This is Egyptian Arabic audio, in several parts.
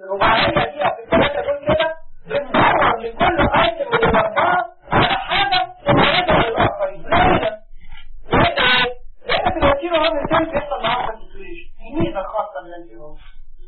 الرباعيه دي او في الثلاثه دول كده بندور لكل ايتم من الاربعه على حاجه مميزه للاخرين لا ليه؟ لان في الوكيل هو الانسان بيحصل معاه سيتويشن دي ميزه خاصه بالانتيروم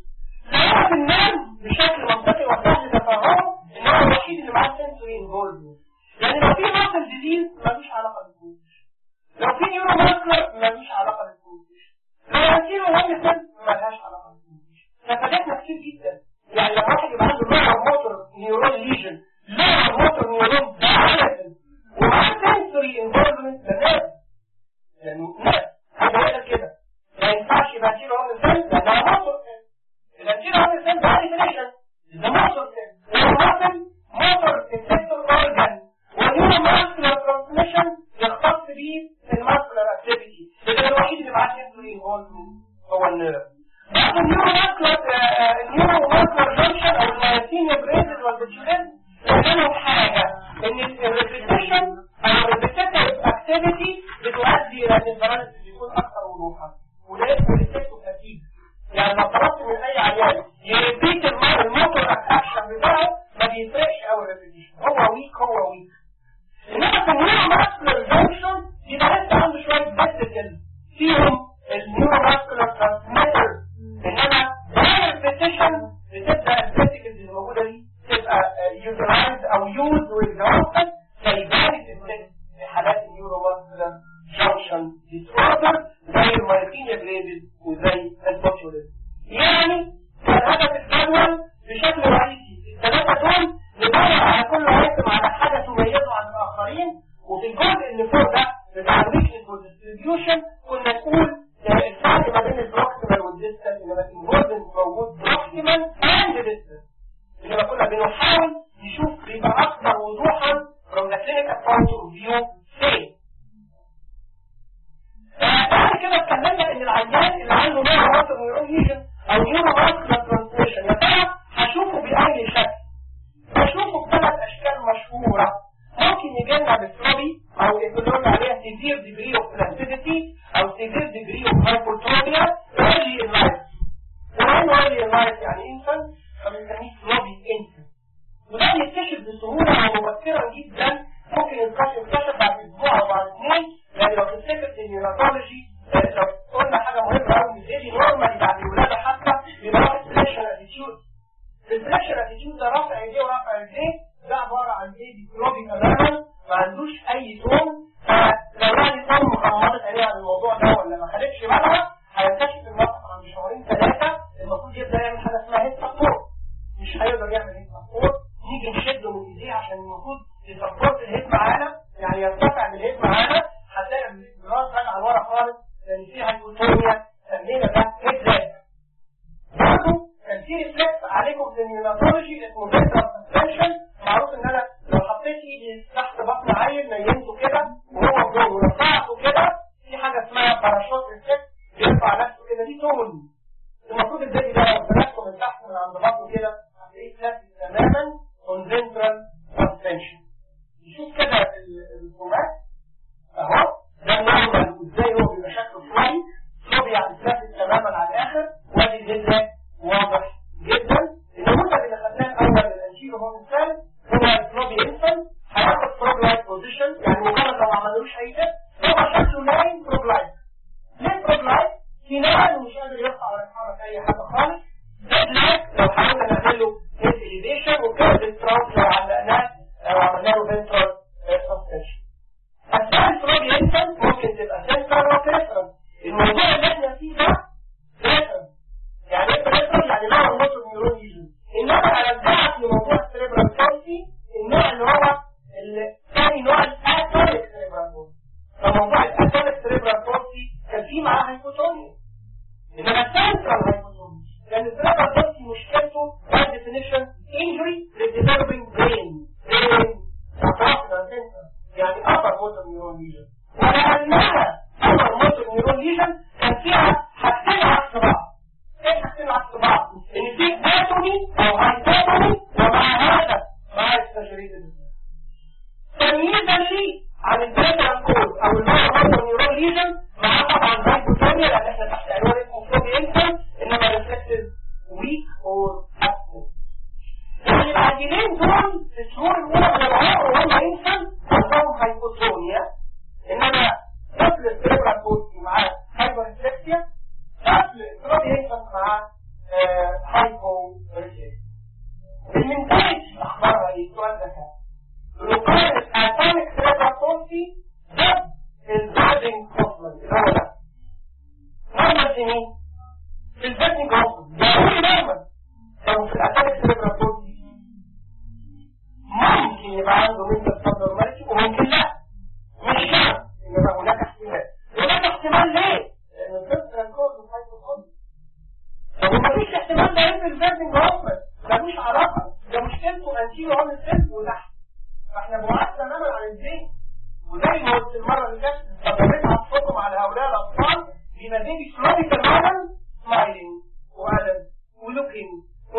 لا بننام بشكل منطقي وسهل تفهمه ان هو الوحيد اللي معاه سنسوري انفولفمنت يعني لو في ماسل ديزيز ملوش علاقه بالكوتش لو في نيورو ماسكر ملوش علاقه بالكوتش لو انتيرو هومي سنس ملهاش علاقه بالكوتش ففادتنا كتير جدا يعني لو واحد يبقى عنده لور موتور نيورون ليجن لور موتور نيورون فعلا ومعاه سنسوري انفولفمنت ده ناس يعني ناس هيبقى كده ما ينفعش يبقى انتيرو هومي سنس ده موتور الانتيرو هومي سنس ده ديفينيشن ده موتور سنس والموتور موتور السنسور اورجان والنيورو ماسكولار ترانسميشن يختص بيه الماسكولار اكتيفيتي لكن الوحيد اللي معاه سنسوري انفولفمنت هو النيرف بعد النيورو ماسكولار النيورو ماسكولار جنكشن او المايسينيا بريزز والبتشولين لهم حاجه ان الريبيتيشن او الريبيتيتيف اكتيفيتي بتؤدي الى ان الباراليسيس يكون اكثر وضوحا وده اسمه ريسبتو فاتيج يعني لو طلبت من اي عيان يريبيت الموتور اكشن بتاعه ما بيفرقش قوي الريبيتيشن هو ويك هو ويك انما في النيورو ماسكولار جنكشن يبقى لسه عنده شويه فيستيكل فيهم النيورو ماسكولار ترانسميتر انما بعد الريبيتيشن بتبدا الفيستيكلز اللي موجوده دي تبقى يوتيلايز او يوز واكزاوستد فيبان الافكت في حالات النيورو ماسكولار جنكشن ديسوردر زي المايكينيا جريدز وزي البوتشوليزم يعني الهدف الجدول بشكل رئيسي الثلاثه دول ندور على كل ايتم على حاجه تميزه عن الاخرين وفي الجزء اللي فوق ده بتاع الويكنس والديستريبيوشن كنا نقول الفرق ما بين البروكسيمال والديستال انما الانفولفمنت موجود بروكسيمال اند ديستال انما كنا بنحاول نشوف بيبقى اكثر وضوحا from the clinical point of view فين بعد كده اتكلمنا ان العيان اللي عنده نيورو ماسكر نيورون ليجن او نيورو ماسكر ترانسميشن يا ترى هشوفه باي شكل هشوفه بثلاث اشكال مشهوره ممكن يجي لنا بالفلوبي او اللي بنقول عليها سيفير ديجري اوف بلاستيسيتي او سيفير ديجري اوف هايبوتروبيا early in life ومعنى early in life يعني انفنت فبنسميه فلوبي انفنت وده بيكتشف بسهوله ومبكرا جدا ممكن ينكشف بعد اسبوع او بعد اثنين يعني لو تفتكر النيورولوجي لو قلنا حاجه مهمه قوي بيجي نورمالي بعد الولاده حتى بيبقى واخد سليكشن اتيتيود السليكشن اتيتيود ده رفع ايديه ورفع ايديه ده عباره عن ايه ديكلوبي تماما ما عندوش اي توم فلو يعني توم غمضت عينيها عن الموضوع ده ولا ما خدتش بالها هيكتشف الموقف عند شهرين ثلاثه المفروض يبدا يعمل حاجه اسمها هيد سبورت مش هيقدر يعمل هيد سبورت نيجي نشده من ايديه عشان المفروض يسبورت الهيد معانا يعني يرتفع بالهيد معانا هتلاقي الراس راجعه لورا خالص لان في هايبوتونيا سمينا ده هيد لاج برضه كان في ريفلكس عليكم في النيوناتولوجي اسمه فيترال سسبنشن معروف ان انا لو حطيت ايدي تحت بطن عيل نيمته كده وهو جوه ورفعته كده في حاجه اسمها باراشوت ريفلكس بيرفع نفسه كده دي تون المفروض البيبي ده لو مسكته من تحت من عند بطنه كده هتلاقيه ثابت تماما اون فينترال سسبنشن نشوف كده الفورمات اهو ده النورمال وازاي هو بيبقى شكله فلوي فلوي يعني ثابت تماما على الاخر وادي جدا واضح جدا النموذج اللي خدناه الاول الانجيل هو مثال هو الفلوبي انفنت هياخد فروج لايك بوزيشن يعني مجرد لو ما عملوش اي شيء هو شكله لاين فروج لايك ليه فروج لايك؟ في ناس مش قادر يرفع ولا يتحرك اي حاجه خالص ديد لايك لو حاولنا نعمل له هيد اليفيشن وكده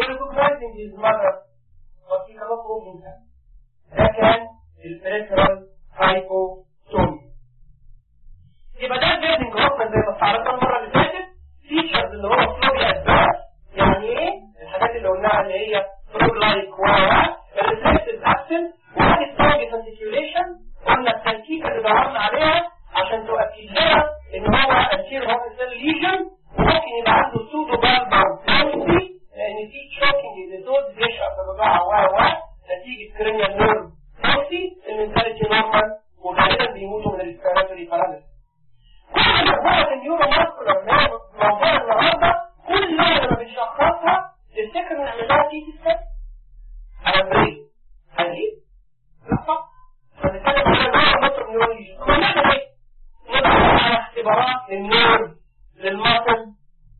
recognizing his mother but he cannot move himself ده كان البريفرال هايبوتونيا يبقى ده بيرنج هوفمان زي ما استعرضنا المره اللي فاتت فيتشرز اللي هو فلوبيا ادفانس يعني ايه الحاجات اللي قلناها اللي هي فلوب لايك و الريفلكسز ابسنت وادي ستونج سنتيكيوليشن قلنا التنكيكه اللي دورنا عليها عشان تؤكد لنا ان هو انتير هوفمان سيل ليجن وممكن يبقى عنده سودو بالبر بلوسي لان في تشوكينج لزود بيشرب الرضاعه و و نتيجه كرينيال نيرف بلوسي المنتاليتي نورمال وغالبا بيموتوا من الريسبيراتوري باراليسيس كل مجموعة النيورو ماسكولار اللي هي موضوع النهارده كل لما بنشخصها تفتكر نعمل لها تي تي سكان على البرين هنجيب؟ لا صح هنتكلم على النيورو ماسكولار نيورولوجي كلنا ايه؟ ندخل على اختبارات للنيرف للماسل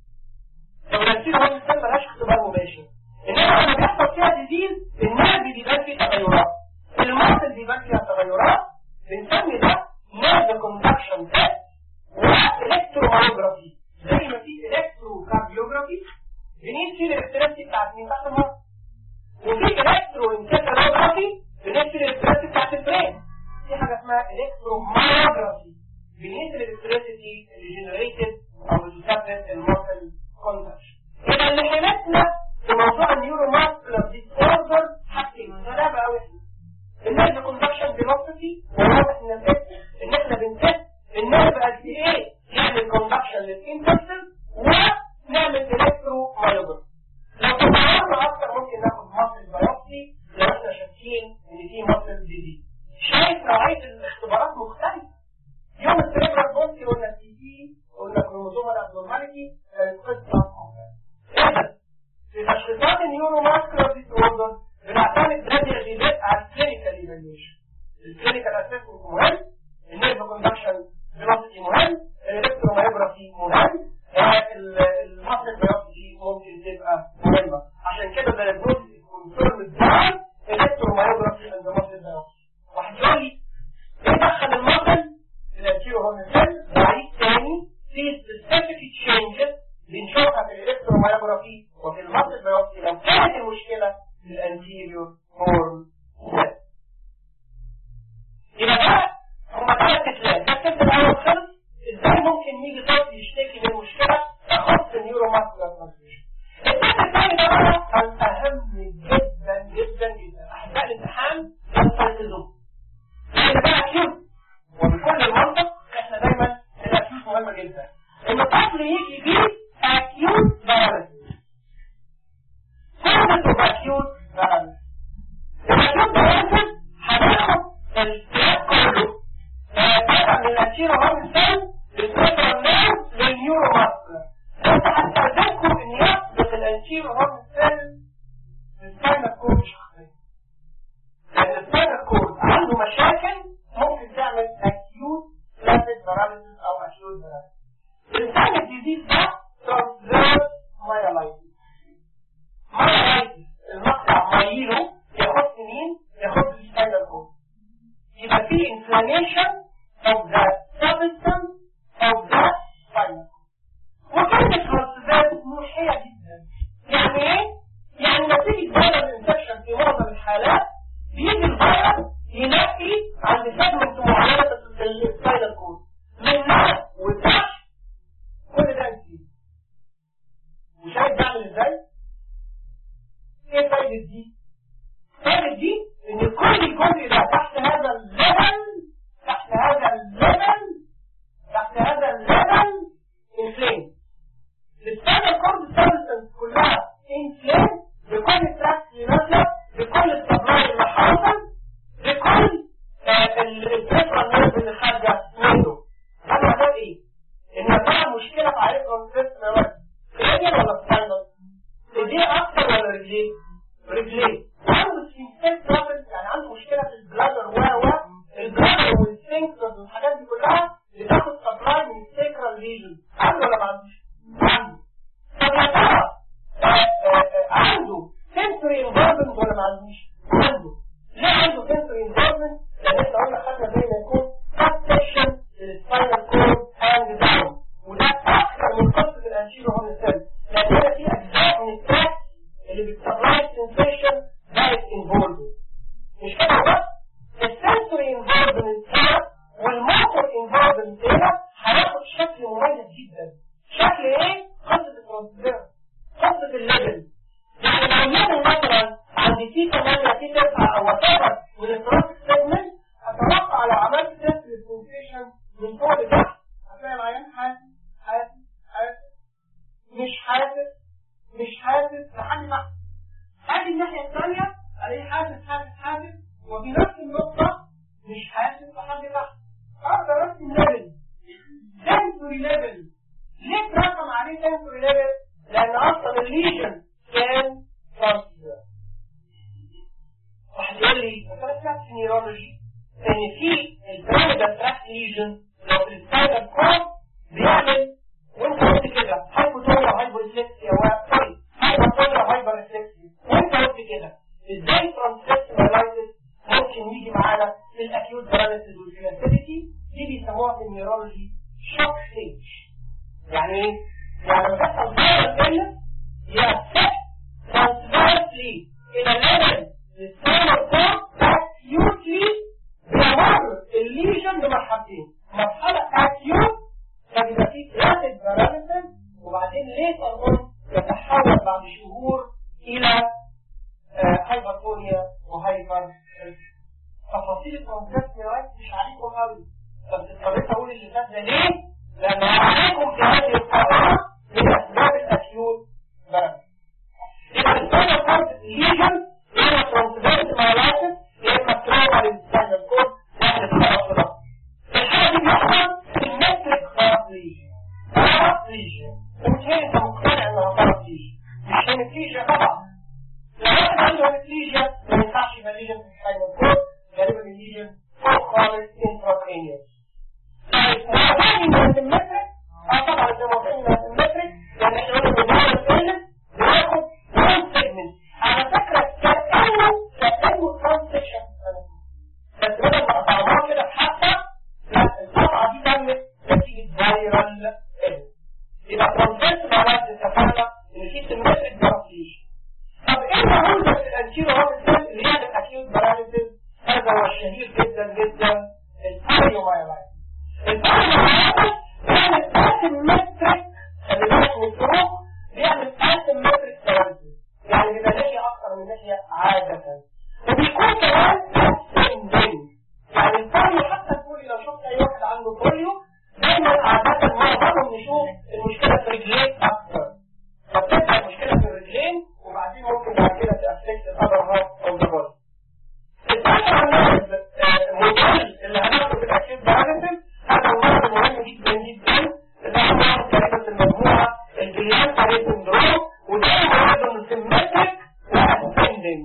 لو نسينا هو الانسان ملهاش اختبار مباشر انما لما بيحصل فيها ديزيز النيرف بيبان فيه تغيرات الماسل بيبان فيها تغيرات بنسمي ده نيرف كوندكشن تيست والكتروميوجرافي زي ما في الكترو كارديوجرافي بنقيس فيه الاكتراسي بتاعت مين تحت المرض وفي الكترو انكفالوجرافي بنقيس فيه الاكتراسي بتاعت البرين في حاجه اسمها الكتروميوجرافي بنقيس الاكتراسي اللي جنريتد او بتسبب الماسل كونتاكشن يبقى اللي حيلتنا في موضوع النيورو ماسكولار ديسوردر حاجتين غلابه قوي النيرف كوندكشن فيلوسفي وواضح ان الاسم ان احنا بنتست النيرف قد ايه يعمل كوندكشن للانترسل ونعمل الكترو مايوجرافي لو تطورنا اكتر ممكن ناخد ماسل بايوبسي لو احنا شاكين ان في ماسل ديزيز شايف نوعيه الاختبارات مختلفه يوم السيريبرال بولسي قلنا سي تي قلنا كروموزومال ابنورماليتي كانت قصه اذا في تشخيصات النيورو ماسكولار ديسوردر بنعتمد هذه الغيبات على الكلينيكال ايفالويشن الكلينيكال اسسمنت مهم النيرف كوندكشن فيلوسيتي مهم الالكتروميوجرافي مهم الماسل بايوبسي ممكن تبقى مهمه عشان كده دايجنوستيك كونفيرم ازاي الالكتروميوجرافي اند ماسل بايوبسي واحد يقول لي ايه دخل الماسل الانتيرو هورنسل بعيد تاني في سبيسيفيك تشينجز بنشوفها في الالكتروميوجرافي وفي الماسل بايوبسي لو كانت المشكله في الانتيريور هورن سيل يبقى ده هما ثلاث اتلات ده التست الاول خلص ازاي ممكن يجي طفل يشتكي من مشكله تخص النيورو ماسكولار ترانسميشن التست الثاني ده بقى الاهم جدا جدا جدا احباء الامتحان السايتوزوم لان ده اكيوت وبكل المنطق احنا دايما الاكيوت مهمه جدا ان الطفل يجي بيه اكيوت فيروس كلمه اكيوت فيروس الاكيوت فيروس هناخد الكلام كله طبعا من الانتيرو هورن سيل للسيرفر نيرف للنيورو ماسكولار انت هتستخدمكم ان يسبق الانتيرو هورن سيل للساينال كورد شخصيا لان الساينال كورد عنده مشاكل ممكن تعمل اكيوت لابد باراليسيس او اكيوت باراليسيس الانسان الجديد ده ترانسفيرس مايلايتس مايلايتس المقطع مايله ياخد مين؟ ياخد الساينال كورد يبقى في inflammation of the substance of the spinal وكلمة ترانسفيرس موحية جدا يعني ايه؟ يعني نتيجة فيروس الانفكشن في معظم الحالات بيجي الفيروس ينقي عند سيجمنت معينة في السباينال كورد منها والتحت كل ده نسيب وشايف بعمل ازاي؟ ايه فايدة دي؟ فايدة دي ان كل الجزء ده تحت هذا الليفل تحت هذا الليفل تحت هذا الليفل انفلين السباينال كورد سبستنس كلها انفلين بكل التراكس اللي نازله بكل السبلاي اللي حاصل بكل البريفرال نيرف اللي خارجه منه ده معناه ايه؟ ان طبعا مشكله في عيب كونسبت رجل ولا سباينال؟ ايديه اكتر ولا رجليه؟ رجليه عنده سفنكتر ترابل يعني عنده مشكله في البلادر و و البلادر والسفنكتر والحاجات دي كلها بتاخد سبلاي من السيكرال ليجن عنده ولا ما عندوش؟ عنده طب يا ترى عنده سنسوري انفولفمنت ولا ما عندوش؟ عنده ليه عنده سنسوري انفولفمنت؟ لان احنا قلنا خدنا زي ما يكون سبسيشن للسباينال كورد هاند داون وده اكثر من قصه الانشيرو هون سيل لان هنا في اجزاء من التراك اللي بتساعد السبلاي سنسيشن بقت انفولد مش كده بس السنسوري انفولفمنت هنا والموتور انفولفمنت هنا هياخد شكل مميز جدا شكل ايه؟ قصة الترانسفير قصة الليفل يعني لو الليفل مثلا عند تي 8 تي 9 او وات من الترانسفير سيجمنت اتوقع لو عملت تيست للسنسيشن من فوق لتحت هتلاقي العيان حاسس حاسس حاسس مش حاسس مش حاسس لحد ما هذه الناحية الثانية الاقيه حاسس حاسس حاسس وفي نفس النقطة مش حاسس لحد تحت اقدر ارسم ليفل سنسوري ليفل ليه اترسم عليه سنسوري ليفل؟ لان اصلا الليجن كان ترانسفير واحد يقول لي بس انا سمعت في نيرولوجي ان في البيراميدال تراكت ليجن لو في السبايدر كورد بيعمل وانت قلت كده هايبوتونيا وهايبوريفلكسيا سوري هايبوتونيا وهايبوريفلكسيا وانت قلت كده ازاي ترانسفيرس بارالايزس ممكن يجي معانا في الاكيوت باراليسيس والفيلاسيتي دي بيسموها في النيرولوجي شوك ستيج يعني ايه؟ يعني لما تحصل فايروس يأفكت ترانسفيرسلي الى ليفل السبايدر كورد acutely بيمر الليجن بمرحلتين مرحلة acute فبيبقى فيه rapid paralysis وبعدين later on يتحول بعد شهور إلى هايبرتونيا وهايبر تفاصيل الترانزكت مش عليكم قوي بس اضطريت اقول اللي فات ده ليه؟ لان عليكم في هذه القرارة من اسباب الاكيوت باراليسيس يبقى السباينال كورد ليجن اما ترانسفيرس مايلايتس يا اما تروما للسباينال كورد واحد الطرف ده الحاجه دي بيحصل في المترك خلاص ليجن خلاص ليجن ومش انت مقتنع انها خلاص ليجن مش هيمتليجيا طبعا لو واحد عنده هيمتليجيا ما ينفعش يبقى ليجن في السباينال كورد غالبا الليجن فوق خالص انتراكرينيوس طيب وعطاني من المترك اه طبعا زي ما قلنا المترك يعني احنا قلنا بنعمل السلم بناخد وان سيجمنت على فكرة كأنه كأنه ترانسيشن بس بدل ما قطعناه كده في حلقة لا القطعة دي تمت نتيجة فايرال يبقى ترانسيشن معناها اتفقنا ان في سيمتريك باراسيشن طب ايه النموذج الانتيرو هوميسيل اللي هي الاكيوت باراليسيس هذا هو الشهير جدا جدا الباريومايلايتس الباريومايلايتس بيعمل اسيمتريك خلي بالك من الفروق بيعمل اسيمتريك باراليسيس يعني بيبقى ناحية أكثر من ناحية عادة وبيكون كمان ascending يعني البوليو حتى البوليو لو شفت أي واحد عنده بوليو دايما عادة معظمهم نشوف المشكلة في رجلين أكثر فبتبقى المشكلة في الرجلين وبعدين ممكن بعد كده تأفكت الأذر هاف أو ذا بودي الفكرة الموديل اللي هناخده في الأكيد باراليسيس هذا المرض مهم جدا جدا ده مرض تقريبا المجموعة الجليان عليه سندروم وده مرض سيمتريك واسندنج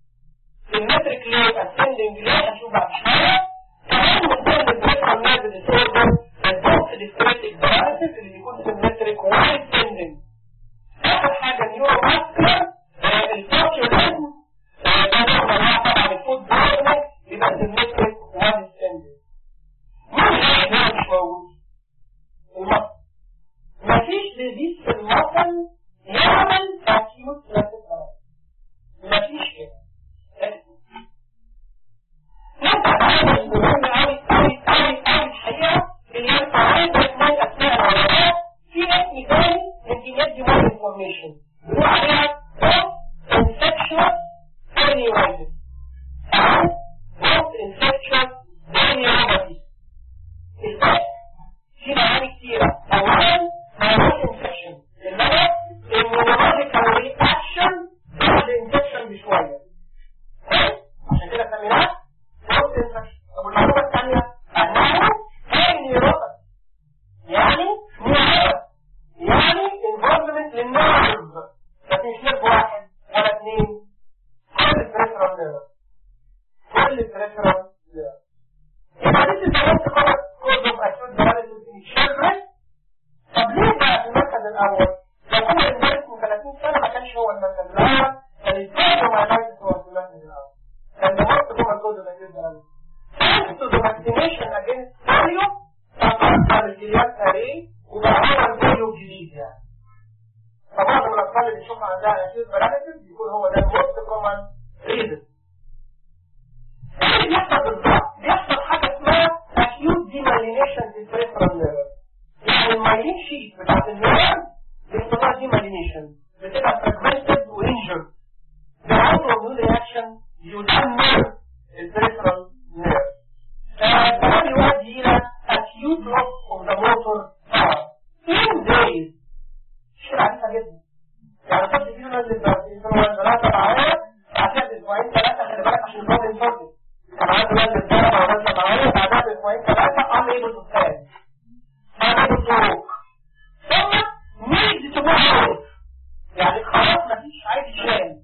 سيمتريك ليه اسندنج ليه هنشوف بعد شوية كمان من ضمن الفكرة النازل ديسوردر البوست ديستريتك باراليسيس اللي بيكون سيمتريك واسندنج آخر حاجة نيورو ماسكر الفوكيوليزم ده نوع طبعا الفوت بارنك يبقى سيمتريك واسندنج مين اللي مش موجود؟ المصل مفيش ديزيز في المصل يعمل اكيوت لاتيك مفيش كده نرجع بقى للمهم قوي قوي قوي قوي الحقيقه اللي هي الفوائد اسمها اسماء العلماء في اسم تاني ممكن يدي مور انفورميشن بنقول عليها بوست انفكشوس انيورايتس او بوست انفكشوس انيورايتس البوست في معاني كتيرة أولا معاني انفكشن المدى immunological reaction بعد انفكشن بشوية عشان كده سميناه بوست انفكشن طب المعلومة الثانية أنه كان نيروباث يعني نيروباث يعني involvement للنيرف بس مش نيرف واحد ولا اثنين كل البريفرال نيرف كل البريفرال نيرف يبقى انت درست خلاص كورس اوف اكيوت باراليسيس ان children طب ليه بقى في المركز الاول؟ لو كنا بندرس من 30 سنه ما كانش هو المركز الاول كان الفيرو مايلايتس هو في المركز الاول كان دمرت جوه الكود اوف اكيوت باراليسيس Thanks to the vaccination against polio تطور الجليات عليه وبقى هو البوليو الجديد يعني فبعض من الاطفال اللي بنشوفها عندها اكيوت باراليسيس بيكون هو ده ثلاثة معايا بعدها باسبوعين ثلاثة خلي بالك عشان البروبلم سولفنج كان عنده ولد الثلاثة ونازلة معايا بعدها باسبوعين ثلاثة قام ايه بالسؤال قام ايه بالطرق ثم نيجي تبقى يعني خلاص مفيش عايز يشال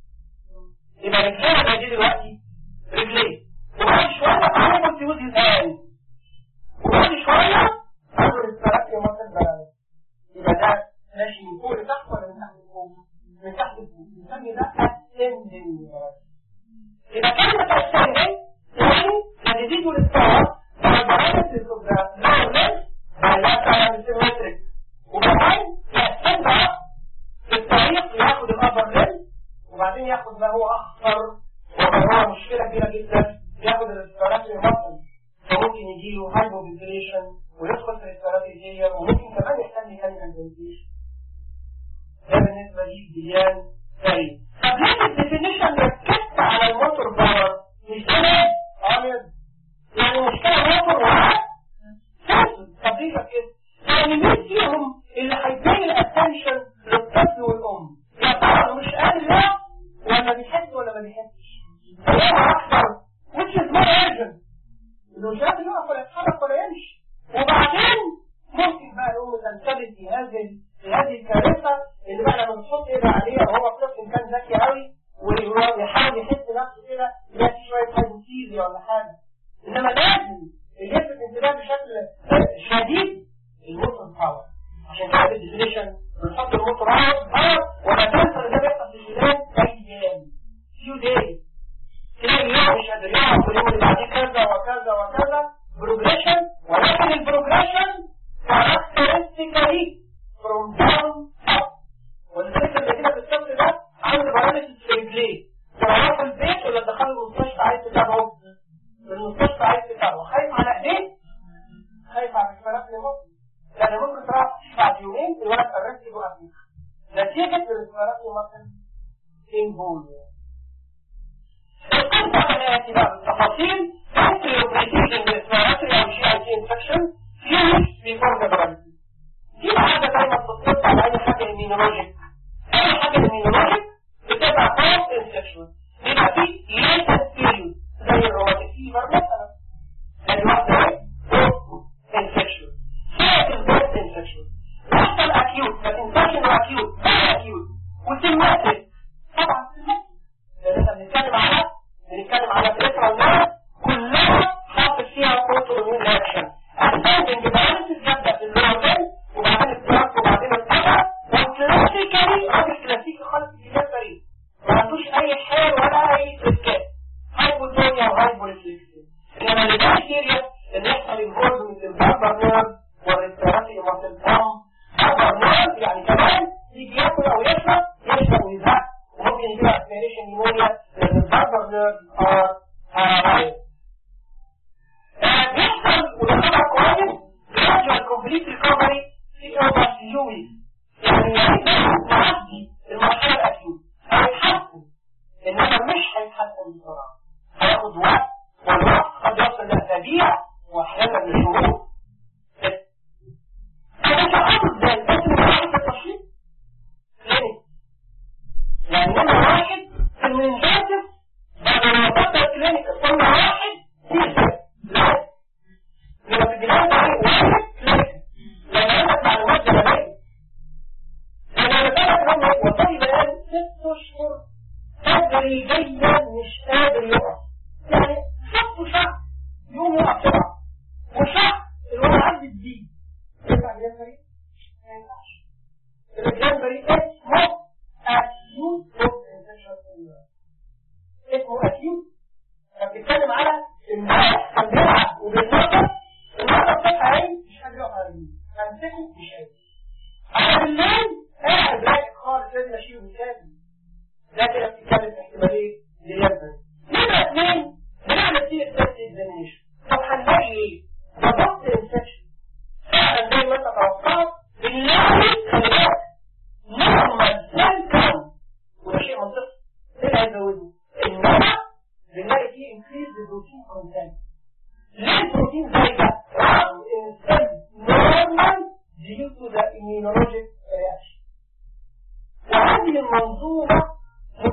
يبقى رجليه زي دي دلوقتي رجليه وبعد شوية تعالى كنت يوز الآن وبعد شوية أول الثلاث يومات البلد يبقى ده ماشي من فوق لتحت ولا من تحت لفوق؟ من تحت لفوق بنسمي ده ascending يبقى كلمة ascending يعني الجديد والاستواء بعد analysis of the lower leg bilateral symmetric وبعدين يحسن بقى في الطريق ياخد الأبر leg وبعدين ياخد ما هو أخطر وهو مشكلة كبيرة جدا ياخد الريسبيراتوري مصل فممكن يجيله هايبوفنتيليشن ويدخل في الريسبيراتوري وممكن كمان يحتاج ميكانيكال فنتيليشن ده بالنسبة لي ديان سري طب ليه الديفينيشن ركزت على الموتور باور مش ده ابيض يعني مشكلة موتور واحد طب ليه ركزت يعني مين فيهم اللي هيبين الاتنشن للطفل والام يا ترى مش قادر لا ولا بيحس ولا ما بيحسش هو اكثر which is more urgent انه مش قادر يقف ولا يتحرك ولا يمشي وبعدين ممكن بقى الام تنتبه في هذه في هذه الكارثه اللي بقى لما بتحط ايدها عليها وهو طفل كان ذكي قوي ويحاول يحس نفسه كده يلاقي شويه هايبوثيزيا ولا حاجه انما لازم اللي يلفت انتباه بشكل شديد الموتور باور عشان كده في الديفينيشن بنحط الموتور باور وما تنسى ان ده بيحصل في خلال ايام few days تلاقي اليوم مش قادر يقف واليوم اللي بعديه كذا وكذا وكذا بروجريشن ولكن البروجريشن كاركترستيكالي from down up والفكرة اللي كده في الصف ده عنده بارامتر في رجليه تروح في البيت ولا تدخله المستشفى عايز تتابعه المستشفى عايز تتابعه خايف على ايديه خايف على الفراغ لمصر يعني ممكن تروح بعد يومين الولد قررت يجوا قبلك نتيجة الفراغ لمصر انبوليا القصة حياتي بقى بالتفاصيل ممكن يبريتيشن بالإسماراتري أو شيء أنتي انفكشن فيوز بيفور جبرانتي دي حاجة دايما بتطلع على أي حاجة إمينولوجيك أي حاجة إمينولوجيك بتبقى بوست انفكشن بيبقى في ليتنت بيريود زي الروماتيك فيفر مثلا ادي واحدة اهي بوست انفكشن فيها البوست انفكشن يحصل أكيوت فالانفكشن أكيوت أكيوت وسيماتيك طبعا سيماتيك لأن احنا بنتكلم على بنتكلم على بريفرال نيرف كلها حاطط فيها اوتومين رياكشن اسباب باراليسيس يبدا في اللور وبعدين البلاك وبعدين القطع وكلاسيكالي راجل كلاسيكي خالص الجسري ما عندوش اي حال ولا اي تركات هايبوتونيا وهايبوريفلكسيا انما اللي ده سيريس ان يحصل انفولفمنت البامبر نيرف والريسبيراتوري ماسل بام بامبر نيرف يعني كمان يجي ياكل او يشرب يشرب ويزهق وممكن يجيب اسبيريشن نيمونيا لان البامبر نيرف ار هارايز بيحصل وده كويس gradual complete recovery في over few weeks يعني يعني تعدي المرحلة الأكيوت هيتحسن إنما مش هيتحسن بسرعة هياخد وقت والوقت قد يصل لأسابيع وأحيانا لشهور أنا شخصت ازاي بس من ناحية التشخيص ليه؟ يعني أنا واحد في المنجاتس بعد ما بطل كلينيكال ثم واحد يسر لا لما في الجنان ده واحد كلينيكال لما عندك معلومات جمالية لما بتعرف لما وصل بقى ست أشهر تدريجيا مش قادر يقف يعني خط شهر يوم يقف بسرعة وشهر الوضع عندي جديد ينفع جنبري؟ ما ينفعش الجنبري اسمه acute foot infection syndrome اسمه acute فبتتكلم على الناس كان بيلعب وبيتنطط النطط بتاعها ايه؟ مش قادر يقف على رجليه همسكه مش قادر على بالليل قاعد رايق خالص لازم اشيله مثالي ده كده بتتكلم في احتماليه ليبرد نمرة اثنين بنعمل فيه التست اكزامينيشن طب هنلاقي ايه؟ ده ضغط انفكشن فعلا زي ما انت توقعت بنلاقي خلي بالك نورمال سيل كاونت وده شيء منطقي ايه اللي هيزوده؟ انما بنلاقي فيه انكريز البروتين كونتنت ليه البروتين زي ده؟ الانسان نورمال due to the immunologic reaction وهذه المنظومة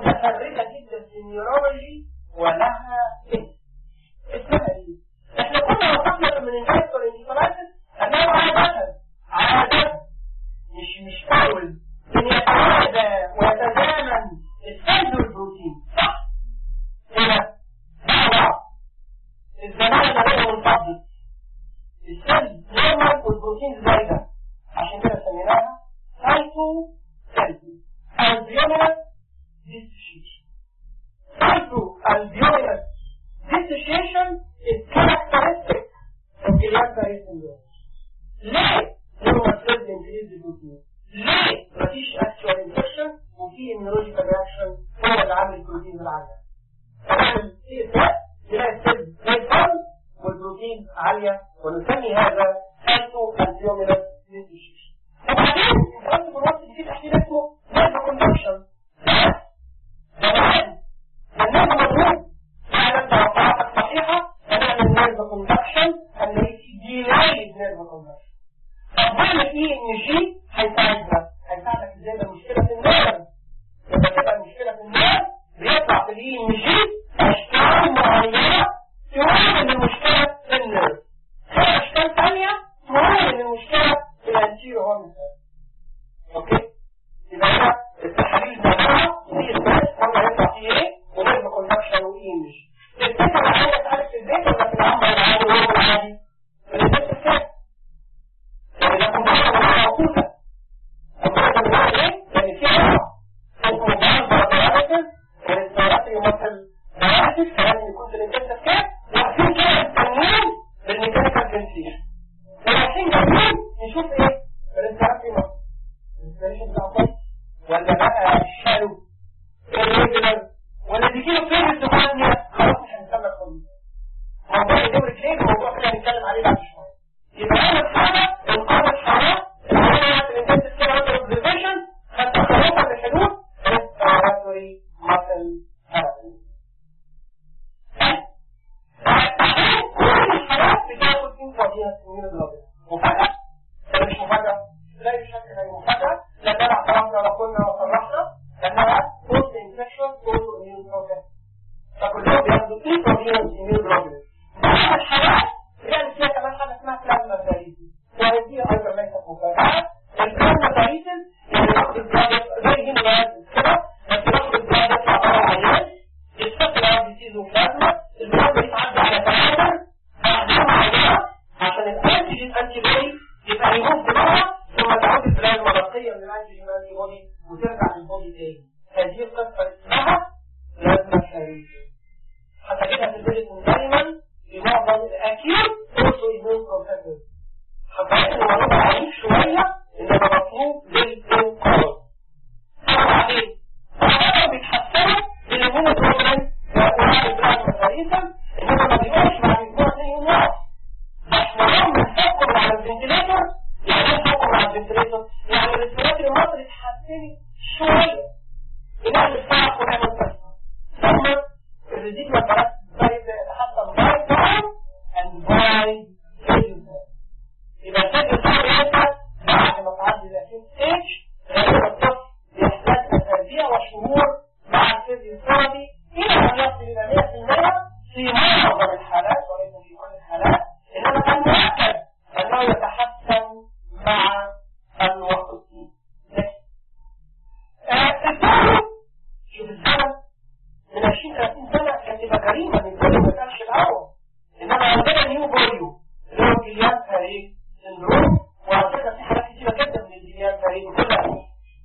albuminous dissociation is characteristic of Guillain-Barré syndrome. ليه؟ normal cells increase the protein. ليه؟ مفيش actual infection وفي immunological reaction هو اللي عامل البروتين العالية. فنعمل سي اس اس نلاقي السيلز زي الفل والبروتين عالية ونسمي هذا alpha albuminous dissociation. وبعدين انت قلت في الوقت اللي فيه تحليل اسمه nerve conduction. زمان النرف مضروب على توقعاتك صحيحة هنعمل نيرف كوندكشن هنلاقي ديلايد نيرف كوندكشن طب نعمل ايه ان جي هيساعدنا هيساعدك ازاي ده مشكلة في النيرف لما تبقى المشكلة في النيرف بيطلع في الاي ان جي اشكال معينة تمثل المشكلة في النيرف في اشكال ثانية تمثل المشكلة في الانتيرو هورن اوكي يبقى هنا التحاليل ده وفي الناس هم هيطلع فيه ايه ونيرف كوندكشن واي ان جي الفكرة العادية تعرف في البيت ولا في العمل العادي وهو العادي؟ في البيت الثاني يعني لكم بحاجة موجودة وكذا من ايه؟ يعني في عرض حكم بعض الدراسة الاستيرات يمثل دراسة كلام يكون في الانتنسف كام واقفين كده مستنيين بالميكانيكال فنتيشن ورايحين جايين نشوف ايه؟ الاستيرات يمثل الانسبريشن بتاع طيب ولا بقى الشالو الريجولار ولا بيجيله فين الدخانية خلاص مش هنستنى خالص موضوع الدور اثنين موضوع كده هنتكلم عليه بعد شوية يبقى أول حاجة القامة الحرارة اللي هي الانتنسيف كير اندر اوبزرفيشن خدت خلاصة من الحدود respiratory muscle therapy كل الحالات بتاخد انتراجينس immunoglobulin مفاجأة ولا مش مفاجأة؟ لا بشكل غير مفاجأة لأننا اعترفنا وقلنا وصرحنا أنها post infection post immune process فكلهم بياخدوا intravenous immunoglobulin بعض الحالات يعني فيها كمان حاجة اسمها بلازما باريسيس وهذه أيضا ليست مفاجأة البلازما باريسيس يعني ناخد البلازما زي هنا كده بس ناخد البلازما عبارة عن عيان يستقبل على ديزيز وبلازما البلازما يتعدى على تماما بعدها عيان عشان الانتيجين انتي بودي يبقى يموت بره ثم تعود البلازما نقية من الانتيجين انتي بودي وترجع للبودي تاني هذه القصة اسمها بلازما باريسيس حتى كده في البيت دايما في معظم الاكيوت اوتو ايمون بروسيسز حتى ان الموضوع عنيف شويه انما مطلوب للانقاذ وبعدين طبعا بيتحسنوا بالهيمون بروجرام وانواع البلازما تقريبا انما ما بيبقاش مع الاسبوع تاني يوم واحد احنا يوم بنحكم على الفنتليتور يعني ايه نحكم على الفنتليتور؟ يعني الريسبيراتوري المصري اتحسنت شويه بنعمل فرق ونعمل تسمع ثم الريزيد والبلد تحصل باي تايم اند باي فيلم يبقى الفيلم بتاعه يبقى بعد ما تعدي الاكيوت ستيج غالبا الطفل يحتاج اسابيع وشهور مع الفيزيوثيرابي الى ان يصل الى 100% في معظم الحالات وليس في كل الحالات انما كان مؤكد انه يتحسن مع الوقت الثاني شوف الزمن من 20 30 سنة كانت تبقى جريمة من كل ما كانش الأول إنما عندنا نيو بوليو اللي هو جيليان فاري سندروم وعلى فكرة في حالات كتيرة جدا من الجيليان فاري كلها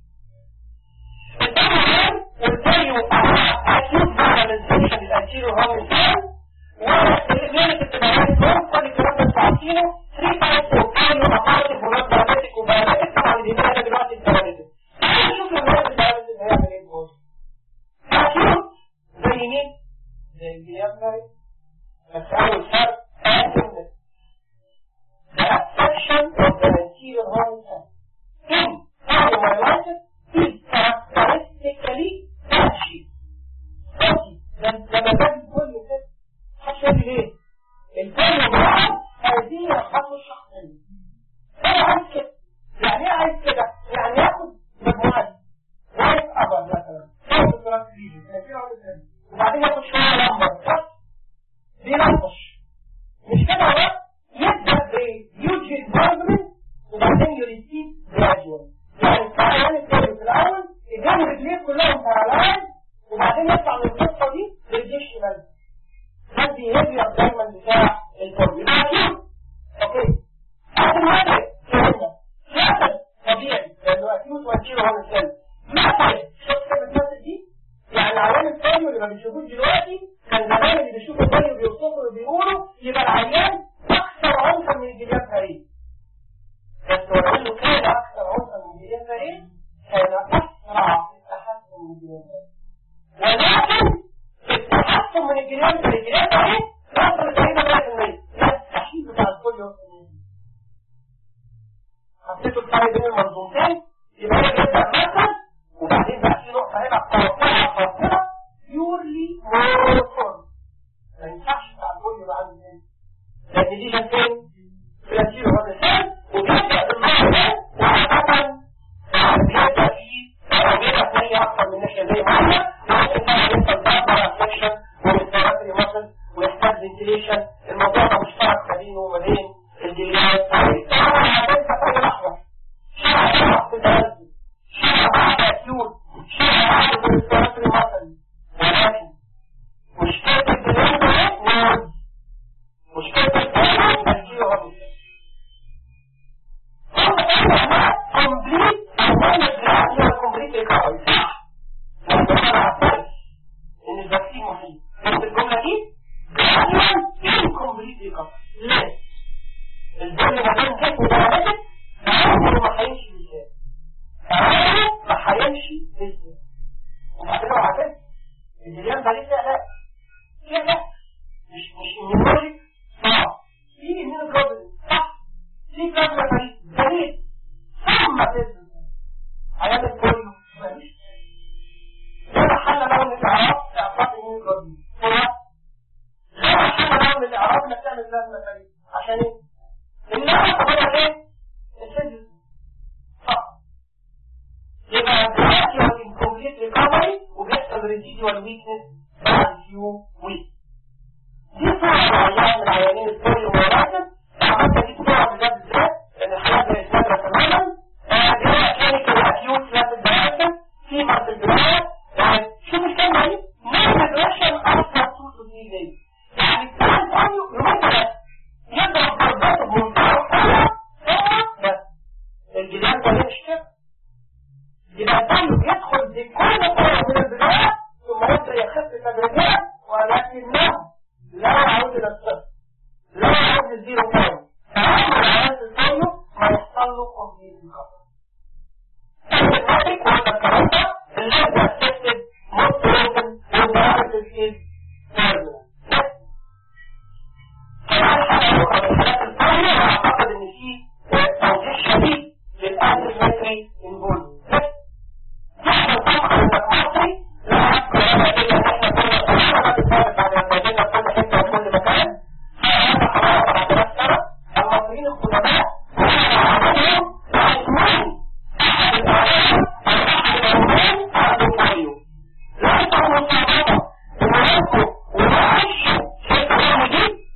الثاني والبوليو أكيد فايراليزيشن الأنتيرو هوميسال والإميونة التبعية دول كل الكلام ده انتوا عارفينه 3 تايبس اوف بوليو مقاطع ولاد دايابيتك وبايابيتك طبعا اللي بيبقى دلوقتي الدايابيتك تعالوا نشوف الولاد الدايابيتك هيعمل ايه البوليو أكيد زي مين؟ زي الجيامبري بس أول فرق أكيد The section of the anterior horizon in cardiomyolysis is characteristically patchy. patchy. لما كان كل كده هتشوف ليه؟ الكل بقى هذه خطوة شخصية. أنا عايز كده. يعني إيه عايز كده؟ يعني ياخد مجموعة وايت أبر مثلا. ياخد تراك وبعدين ياخد شوية لمبر صح؟ بيلطش مش كده بس يبدأ بيوجي البروجرام وبعدين يريسيب جراجوال يعني الكلام الثاني في الأول إيدين رجليه كلهم بارالايز وبعدين يطلع من القصة دي للجيش شمال ده البيهيفير دايما بتاع الفورم يبقى أكيد أوكي أول حاجة فهمنا مثل طبيعي لأنه أكيد وانتيرو هون الثاني مثل شفت كلمة مثل دي يعني العوامل الثانية البوليو اللي ما بتشوفوش دلوقتي كان زمان اللي بيشوف البوليو بيوصفوا وبيقولوا يبقى العيان اكثر عنفا من الجليان فريد بس ولانه كان اكثر عنفا من الجليان فريد كان اسرع في التحسن من الجليان فريد ولكن التحسن من الجليان فريد الجليان فريد وصل تقريبا 100% يستحيل بتاع البوليو حطيتوا الفرق بين المنظومتين يبقى هي جدا مثلا وبعدين بقى في نقطة هنا توقعها خاطئة بيورلي مورفون ما ينفعش بتاع الكل يبقى عنده ايه؟ لأن دي جنتين فلاتيرو هو الإنسان وبيبدأ بالنهر ده وعادة بيبدأ فيه أوجهة ثانية أكثر من ناحية زي ما قلنا ممكن بقى يحصل بقى ريفلكشن وريسبيراتوري ماسل ويحتاج فنتيليشن الموضوع ده مشترك ما بينه وما بين الجليات طبعا هتنسى كل لحظة شرح في التنزل شرح بعد أكيوت شرح بعد الريسبيراتوري ماسل ولكن مشكلة الجليات ده نورد مشكلة الجليات تسجيله هبل كومبليت أولا الجليات هي كومبليت ريكفري صح لما أنا أعترف إن الفاكسين مفيد بس الجملة دي جليات incomplete recovery ليه؟ الدم ما كان جسم درجته فعمره ما هيمشي بالذات فعمره ما هيمشي بالذات وبعد كده على كده الجريان ده ليه لا ليه لا مش مش ايميولوجيك صعب في ايميولوجيك صح في بلازما فريد جميل ثم تنزل هيعمل كله مفيش ده حل له الاعراض اعراض ايميولوجيك صح لا حل له الاعراض انك تعمل بلازما فريد عشان ايه النهار طبعا ايه السجن صح يبقى دلوقتي هو incomplete recovery وبيحصل residual weakness بعد few weeks دي صورة معينة من عيانين البوليو والراجل عملت دي صورة بجد بالذات ان الحالات زي السادة تماما دي كلينيكال acute flaccid dialysis في مارتل يعني شوف الكلمة دي non regression after two to three days يعني بتاع البوليو يومين ثلاثة يضرب ضربات بمنتهى القوة بس الجدال ده مش كده يبقى الطيب يدخل بكل قوة من البداية ثم يبدأ يخف تدريجيا ولكنه لا يعود إلى الصفر لا يعود للزيرو كام فأما العيال الطيب ما يحصل له كومبليت الخطر الناتج والذكرات اللي هو affected most often when the dialysis is terminal اعتقد ان في توضيح شديد للامر المصري انفولد نحن طبعا المصري لا نذكر هذا الا ان احنا كنا كلنا بنتفرج على المدينه في كل حته وكل مكان فهذا حوالي 4000 سنه المصريين القدماء وعليهم عثمان احد الاعلام او احد الاولاد عنده طريقه لا يفهم الصعوبه ومعاكم ومعايشه شيء كلام جديد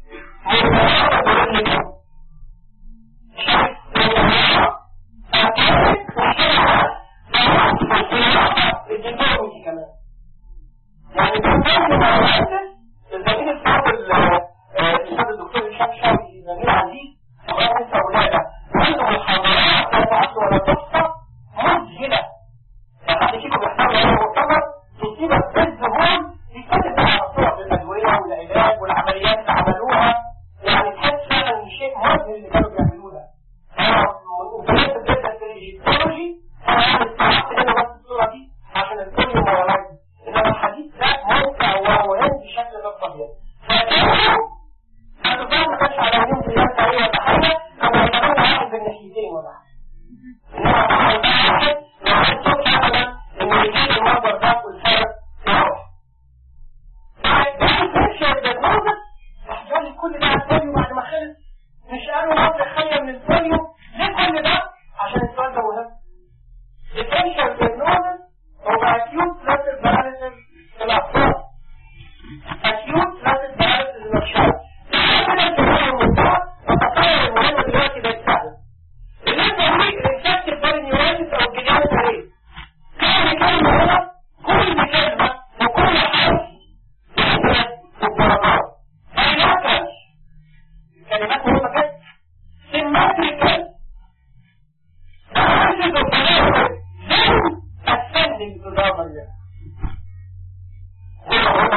يعني بالنسبة للمعلومات الزميل الصعب الأستاذ الدكتور هشام شوقي زميل عزيز الله ينسى ولاده عنده محاضرات لا تعد ولا تحصى مذهلة فحد فيكم يحتاج إلى مؤتمر تصيبك بالظهور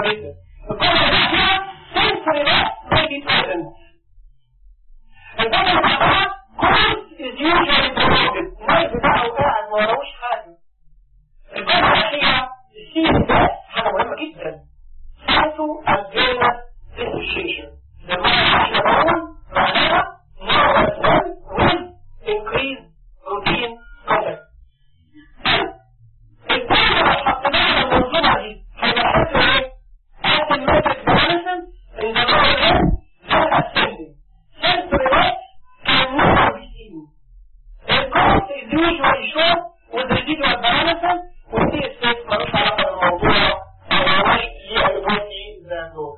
صعبة جدا الجملة اللي فيها sensory loss may be present الجملة اللي بعدها course is usually promoted الناس بتاعه قاعد ما وراهوش حاجة الجملة الأخيرة السين ده حاجة مهمة جدا Cyto Alveolar Dissociation لما احنا بقول معناها more as well with increased routine contact الكلمة اللي حطيناها المنظومة دي هيبقى شكله ايه؟ Asymmetric balances in the lower end not ascending. Sensory loss can never be seen. The course is usually short with residual balances ودي اسمها ملوش علاقة بالموضوع أو ملوش ليه ألوبوتي زي دول.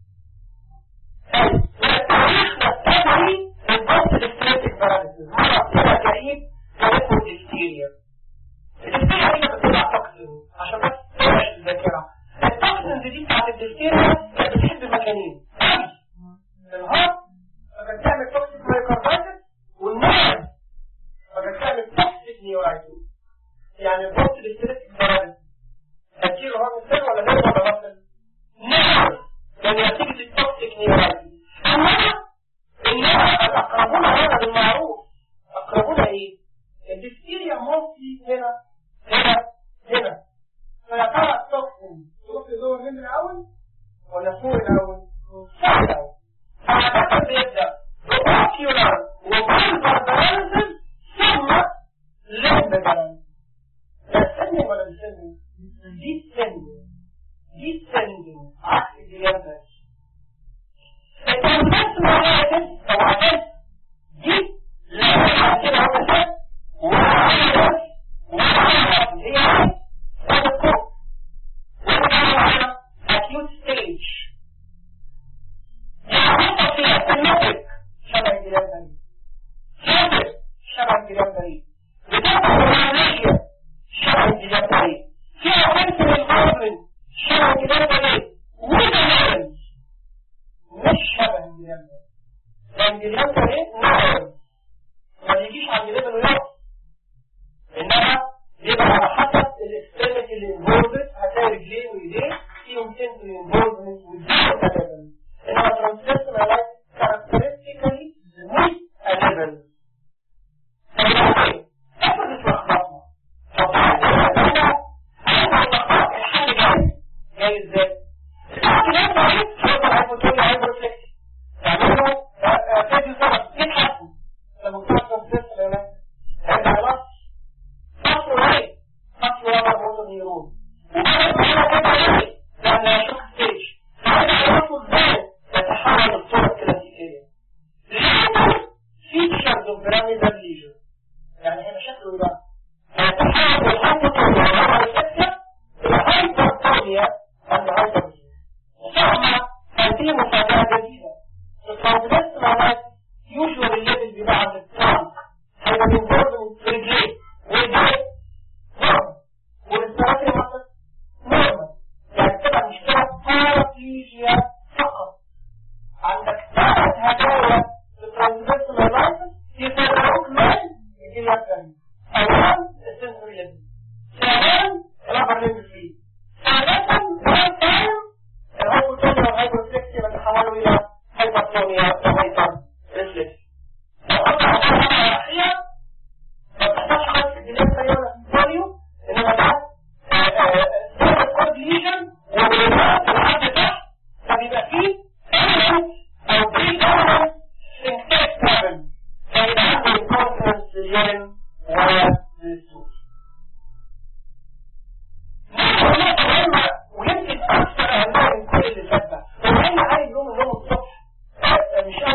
تاريخنا التبعي البوست الاستراتيك باراليسيس مرض كده كئيب اسمه ديفتيريا. الديفتيريا دي بتطلع توكسين عشان بس توحش الذاكرة. التوكسينز دي بتاعت الديفتيريا كانت بتحب مكانين. الهارت فكانت تعمل توكسيك مايكروبايتس والنيرف فكانت تعمل توكسيك نيورايتس. يعني البوست الاستراتيك باراليسيس. هتجيله هارت سيل ولا نيرف ولا مصل؟ نيرف يعني نتيجة التوكسيك نيورايتس. انما انما الاقربون هذا بالمعروف اقربون ايه؟ الدكتيريا موصي هنا هنا هنا فيا ترى التوكسين تروح لدور من الاول ولا فوق الاول؟ فوق الاول فاعتقد بيبدا بروكيولار وبالبر باراليسيس ثم لمب باراليسيس ده السن ولا السن؟ دي السن دي السن عكس الجيانات التنفس معناته او عشان دي لا يحصل كده هو بس وعلى وعلى هي صدقه وعلى acute stage يعني فيها سمتك شبه الجيران بريد سمتك شبه الجيران بريد بتبقى رومانية شبه الجيران بريد فيها خمس من الغرب شبه الجيران بريد وكمان مش شبه الجيران ده لان الجيران ده ايه نعم ما يجيش عند ليفل ويقف انما يبقى على حسب الاكستريميتي اللي انفولفد هتلاقي رجليه وايديه فيهم سنسوري انفولفمنت وزيرو كاتبل انما ترانسليشن لايك كاركترستيكالي مش انيبل فيبقى ايه؟ افرض اتلخبطنا طب عايز اتلخبط الحل جاي جاي ازاي؟ الحل جاي هيقدر هيبوتوني هيبروفلكس تعمله فيديو سبب يتحسن لما بتوع ترانسليشن ولا هيبقى خلاص فصل ايه؟ فصل وضع موضوع نيرون وبعد ما هيبقى ايه؟ لما يشوف ستيج فهيبقى يوصل ازاي يتحول الصورة الكلاسيكية لأنه features of pyramidal lesion يعني هيبقى شكله ايه بقى؟ هيتحول من الهايبوتونيا والهايبوتونيا إلى هايبرتونيا عند هايبرتونيا ثم هذه مفاجأة جديدة الكونترست معناه يوجوال الليفل بيبقى عند الترانك هيبقى بينفورد في رجليه ورجليه نورمال والريسبيراتوري ماسل نورمال يعني كده مشكلة بارابليجيا فقط عندك ثلاث هدايا للترانسفيرس مايلايتس يفرقوك من الجيليا الثانية أولا السنسوري ليفل ثانيا الأبر ليفل فيه ثالثا وان تايم الهايبوتونيا والهايبوفلكسيا بيتحولوا إلى هايبرتونيا وهايبر ريفلكس لو قلت على الأخيرة ما بتحصلش حاجة في الجيليا الثانية ولا في الفوليو إنما ده سيرفس كود ليجن وبيبقى العرض تحت فبيبقى فيه element أو بري element syncretic level فيبقى عنده incontinence لليورين وللسوس نقطة مهمة ويمكن أكثر أهمية من كل اللي فات ده هو أنا عايز يوم النوم الصبح مش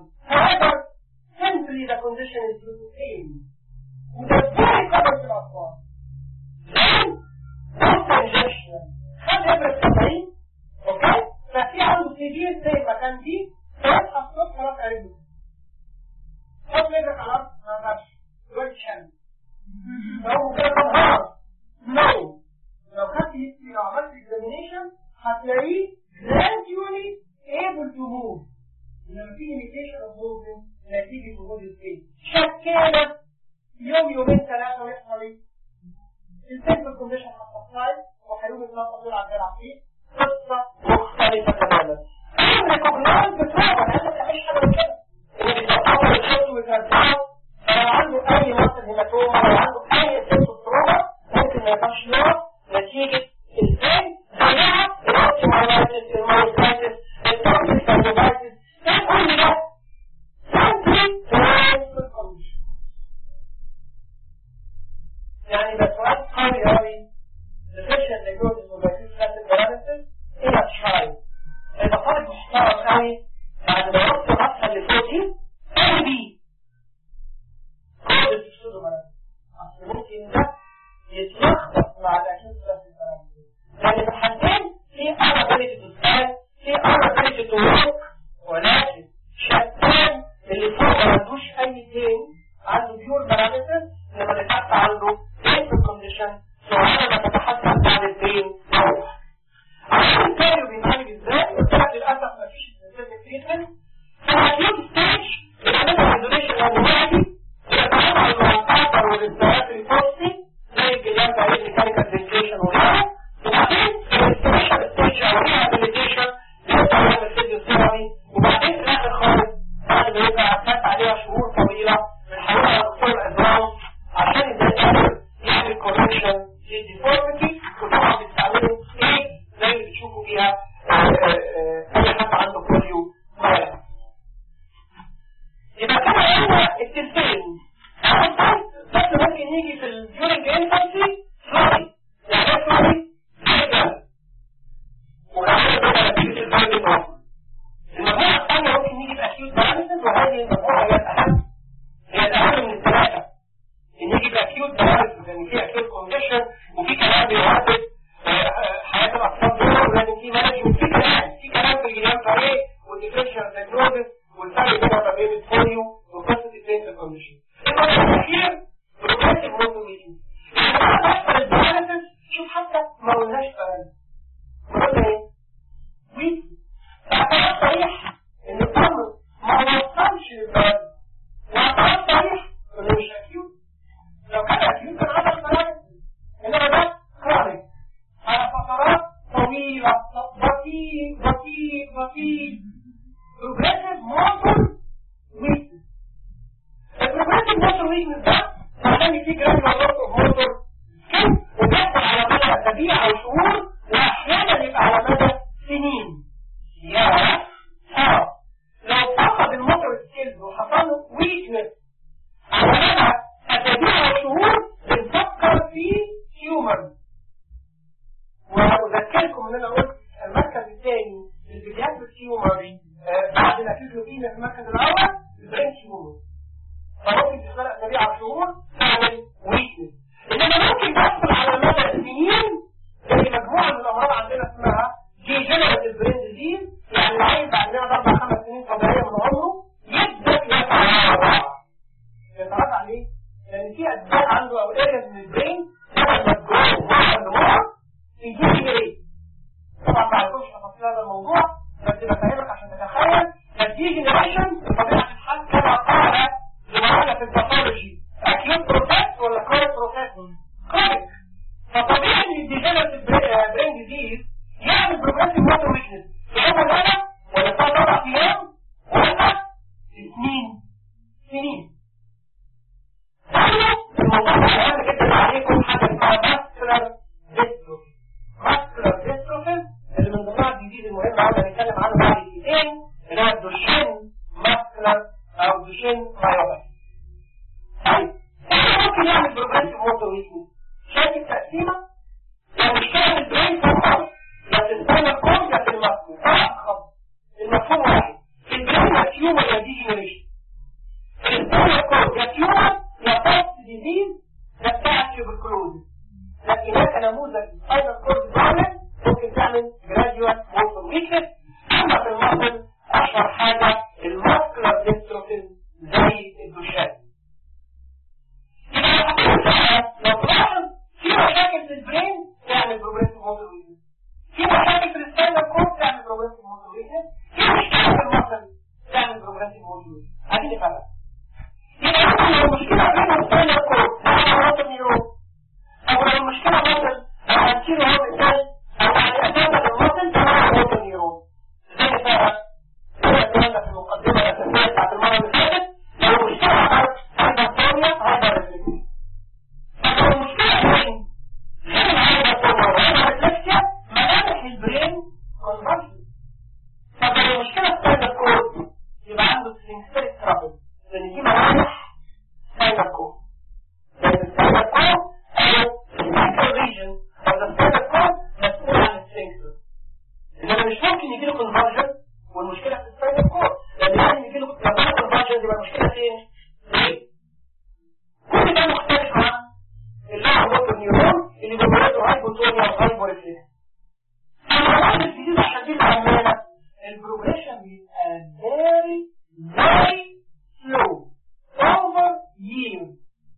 However, simply the condition is due to pain. وده very common في الأطفال. congestion خد إبرة تمرين أوكي؟ ففي عنده سيفير زي ما كان دي فيصحى الصبح رافع رجله. حط رجلك على الأرض ما ينفعش. دلوقتي شمس. لو كده نهار نو لو خدت هيستري لو عملت examination هتلاقيه gradually able to move لما في limitation of movement نتيجة وجود البين شكالة يوم يومين ثلاثة ويحصل ايه؟ السيمبل كونديشن هتطلعي وهيقوم يتنطط يلعب يلعب فيه قصة مختلفة تماما الريكوجنايز بتروما لأن ما تعملش حاجة من كده اللي بيتطور الشغل ويترجعه لو عنده أي مصل هيماتوما لو عنده أي سيمبل تروما ممكن ما يقدرش يقف نتيجة البين زيها الاوتيمايلايتس المايوسايتس التوكسيك كارديوفايتس ده كل ده simply transport condition يعني ده سؤال قوي قوي deficient necrosis of acute flaccid paralysis إلى تشايلد هيبقى طالب محترم قوي بعد ما يحط غطسة للبروتين قوي بيه كل السودومايلايتس أصل ممكن ده يتلخبط مع الاكيوت فلاccid paralysis لأن في الحالتين في أنا ability to stand في أنا ability to walk ولكن شتان اللي فوق ما عندوش أي بين عنده بيور بارامتر لما اللي تحت عنده painful condition سواء ما تتحدث عن البين أو عشان التاني بيتعالج ازاي؟ قلت لك للأسف مفيش specific treatment في الأكيوت ستيج بنعملها isolation أنواعي بنتعامل مع الكانسر والريسبيراتوري بوستي زي الجليان بعيد ميكانيكال فنتيشن وغيره وبعدين الريستوريشن ستيج أو ريهابيليتيشن بيبقى يعمل فيزيوثيرابي وبعدين في الآخر خالص بعد ما يبقى فات عليها شهور طويلة بنحولها على دكتور الأدرام عشان يقدر يعمل كوركشن للديفورميتي وطبعا بيستعملوا ايه زي اللي بتشوفوا فيها اي حد عنده بوليو فايروس يبقى كده عندنا التلتين بس ممكن يجي في الديورنج انفانسي فلوري يعني ايه فلوري؟ حاجه وعشان كده نتيجه الفايروس الاخر المجموعه الثانيه ممكن يجي باكيوت باراليسيس وهذه المجموعه هي الاهم هي الاهم من الثلاثه ان يجي باكيوت باراليسيس لان في اكيوت كونديشن وفي كلام بيهدد حياه الاطفال دول لان في مانجمنت في كلام في كلام في الجنان طريق والديفرنشال دايجنوزس والفرق بينها ما بين الفوليو وقصه البينفل كونديشن الموضوع الاخير بروجريسيف موتو ميتنج يعني الباراليسيس شوف حتى ما قلناش باراليسيس قلنا ايه؟ ويك اعتراف صريح ان الامر ما وصلش للباراليسيس واعتراف صريح انه مش اكيوت لو كان اكيوت كان عمل باراليسيس انما ده كرونيك على فترات طويلة بطيء بطيء بطيء progressive motor weakness البروجريسيف موتور ويكنس ده عشان في جرانيولار لوس اوف موتور سكيل وبيحصل على مدى اسابيع او شهور واحيانا يبقى على مدى سنين يا اه لو فقد الموتور سكيلز وحصل له ويكنس على مدى اسابيع او شهور بنفكر في هيومر واذكركم ان انا قلت المركز الثاني للبيدياتريك هيومر بعد الاكيوت لوكيميا في المركز الاول البرين هيومر فممكن في خلال اسابيع او شهور تعمل ويكنس انما ممكن تحصل على مدى سنين زي مجموعه من الامراض عندنا اسمها ديجنريتيف برين ديزيز يعني العين بعد ما يقعد اربع خمس سنين طبيعيه من عمره يبدا يتراجع يتراجع ليه؟ لان في اجزاء عنده او ارياز من البرين لما تجوه مع الدموع يجي ايه؟ طبعا ما عرفوش تفاصيل هذا الموضوع بس بفهمك عشان تتخيل الديجنريشن بطبيعه الحال كما قال زملاء في الباثولوجي اكيوت بروسيس ولا كرونيك بروسيس؟ كرونيك فطبيعي ان الديجنريتيف برين ديزيز يعمل بروجريسيف موتور ويكنس في يوم ولا ولا ثلاث اربع ايام ولا سنين سنين الموضوع مهم جدا عليكم حاجه اسمها ماسكولار ديستروفي ماسكولار ديستروفي اللي من ضمنها الجديد المهم عاوز نتكلم عنه بعد دقيقتين اللي هو الدوشين ماسكولار او دوشين مايوباثي طيب ايه ممكن يعمل بروجريسيف موتور ويكنس شايف التقسيمه لو مش فاهم البرين فقط لا تستنى الكون لا في المفهوم المفهوم واحد في البرين يا تيومر يا ديجنريشن السباينال كورد يا تيومر يا بوست ديزيز ده بتاع تيوبركلوز لكن هناك نموذج سباينال كورد فعلا ممكن تعمل جراديوال موتور ويكنس اما في المصل اشهر حاجه الماسكولار ديستروفيز زي الدوشات لو تلاحظ في مشاكل في البرين تعمل بروجريسيف موتور ويكنس في مشاكل في السباينال كورد تعمل بروجريسيف موتور ويكنس في مشكله في المصل تعمل بروجريسيف موتور ويكنس عايزين نفهم يبقى لو المشكله بين السباينال كورد وموتور نيورون او لو المشكله مثلا هتشيله هو ازاي او على اساس المصل ده موتور نيورون زي بقى الكلام في المقدمه الاساسيه بتاعت المره اللي فاتت لو المشكله هايبرتونيا هايبرتونيا لو المشكله فين غير الهايبرتونيا والهايبرتونيا ملامح البرين كونفرجن طب لو المشكله في هذا الكود يبقى عنده سينستريك ترابل لان دي ملامح هذا الكود لان هذا الكود او السينستر ريجن او السينستر كود مسؤول عن السينستر انما مش ممكن يجي له كونفرجن والمشكله في السينستر كود لان لازم يجي له لما كونفرجن يبقى المشكله فين؟ ليه؟ كل ده مختلف عن اللاعب موتور نيورون اللي بيولده هايبوتونيا وهايبوريفليكس الحاجات الجديدة عشان دي العمالة البروجريشن بيبقى very very slow over years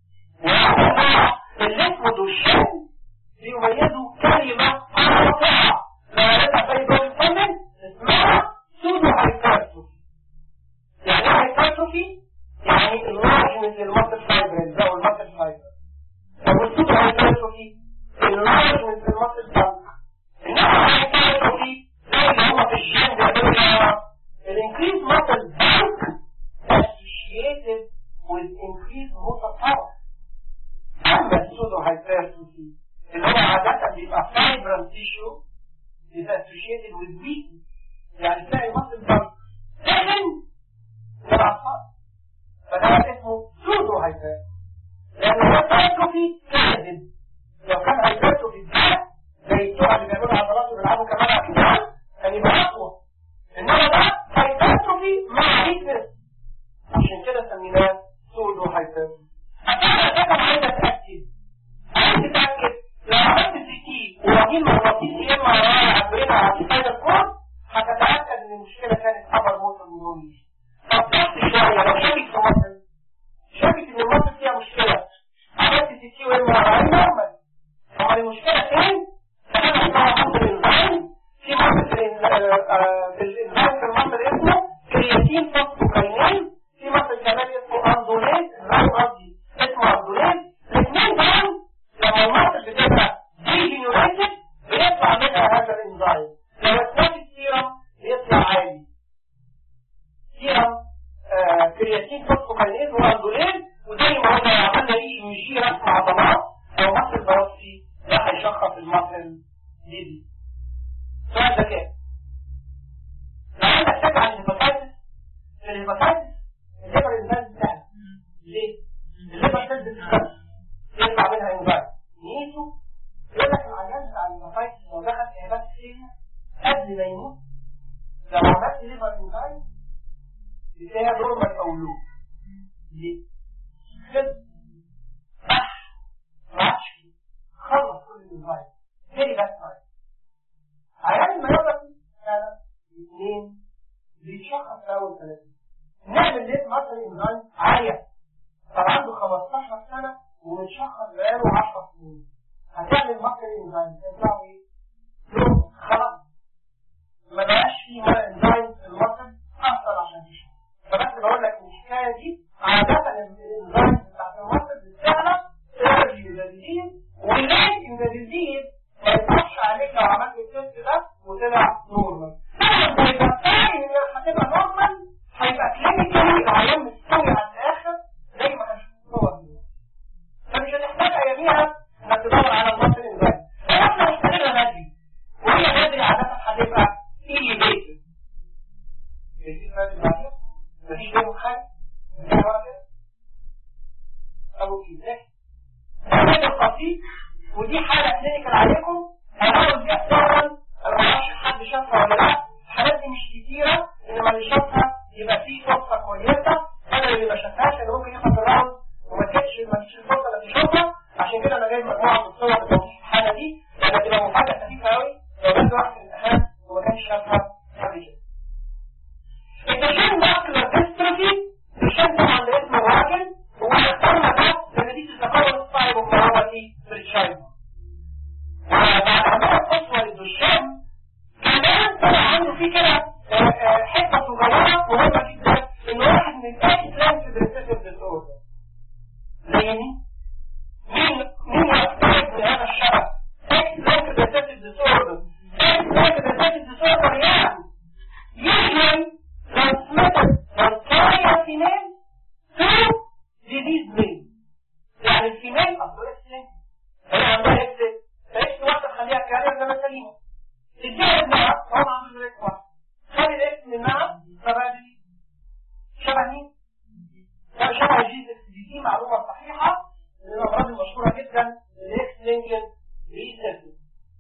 وهذا الاسود والشم بيميزوا كلمة قاطعة لو عرفتها في دور الفنن اسمها سودو هايبرتروفي يعني ايه هايبرتروفي؟ يعني اللارجنس للمصل فايبرز او المصل فايبر طب والسودو هايبرتروفي اللارجنس للمصل فايبر انما هايبرتروفي زي اللي هو في الجين بيعملوا الانكريز muscle bulk associated with increased motor power اما السودو هايبرتروفي اللي هو عادة بيبقى fibrous tissue is associated with weakness يعني تلاقي muscle bulk سهل للأطفال فده اسمه سودو هايبرتروفي لأن الهايبرتروفي كاذب لو كان هايبرتروفي بجد زي السرعة اللي بيعملوا عضلات وبيلعبوا كمان على الكتاب كان يبقى أقوى إنما ده هايبرتروفي مع ويكنس عشان كده سميناه سودو هايبرتروفي أنا كده عايز أتأكد عايز أتأكد لو عملت سي تي ووكيل مغناطيسي إما ورايا عبرنا على كفاية الكور هتتأكد إن المشكلة كانت أبر موتور نيورون فكرت شوية لو شاكك في مصر شاكك إن مصر فيها مشكلة عملت سي تي وإما ورايا نورمال طب المشكلة فين؟ فأنا اسمها مصر الإنزايم في مصر في الإنزايم في المصر اسمه كرياتين فوسفوكاينين في مصر كمان اسمه أندوليز الإنزايم قصدي اسمه أندوليز الاثنين دول لما المصر بتبقى ديجنيوريتد بيطلع منها هذا الإنزايم لو اتنفس السيرم بيطلع عالي سيرم كرياتين فوسفوكاينين وأندوليز وزي ما قلنا عملنا ايه يجي رسم عضلات او مصل بروسي ده هيشخص المصل دي دي سؤال ذكاء لو عندك شك عن الهيباتايتس الهيباتايتس الليبر انزال سهل ليه؟ الليبر سيلز بتشتغل يطلع منها انزال نيته يقول لك العيان بتاع الهيباتايتس لو دخل في هيبات سيريا قبل ما يموت لو عملت ليبر انزال بتلاقيها نورمال او لو ليه؟ كده صح ماتش خلص كل الانزايم هي ده السايد عيان الميوباثي سنة اثنين بيتشخص في اول ثلاثة نعمل ليه مثلا انزايم عالية طب عنده 15 سنة ومتشخص بقاله 10 سنين هتعمل مثلا انزايم تنفعه ايه؟ يوم خلاص ما بقاش فيه ولا انزايم في المصل اصلا عشان تشخص فبس بقول لك الحكايه دي عادة الانزايم بتاعت المصل بتعلى early in the disease وليه in the disease ما يطلعش عليك لو عملت التست ده وطلع نورمال لما يبقى فاهم انك هتبقى نورمال هيبقى كلينيكالي العيان مستوي على الاخر زي ما هنشوف صور فمش هتحتاج اياميها انك تدور على المصل انزايم فاحنا محتاجينها بدري وهي بدري عادة هتبقى elevated مفيش بينهم حاجة أو إزاي هذا القصيد ودي حالة كلينيكال عليكم هنقول دي احتمال ما اعرفش حد شافها ولا لا الحالات دي مش كتيرة انما اللي شافها يبقى فيه linked recessive disorder زي مين؟ مين مين يختلف من هذا الشرع؟ sex linked recessive disorder sex linked recessive disorder يعني usually transmitted from carrier female to disease male يعني الفيميل اصلا اكس هي عندها اكس فاكس واحده خليها كارير زي ما سليمه تتجوز معها هو ما عندوش اكس واحده خلي الاكس منها شبه دي شبه مين؟ لا شبه جيزكس دي دي معلومه صحيحه من الامراض المشهوره جدا الاكس لينكد ريسيرش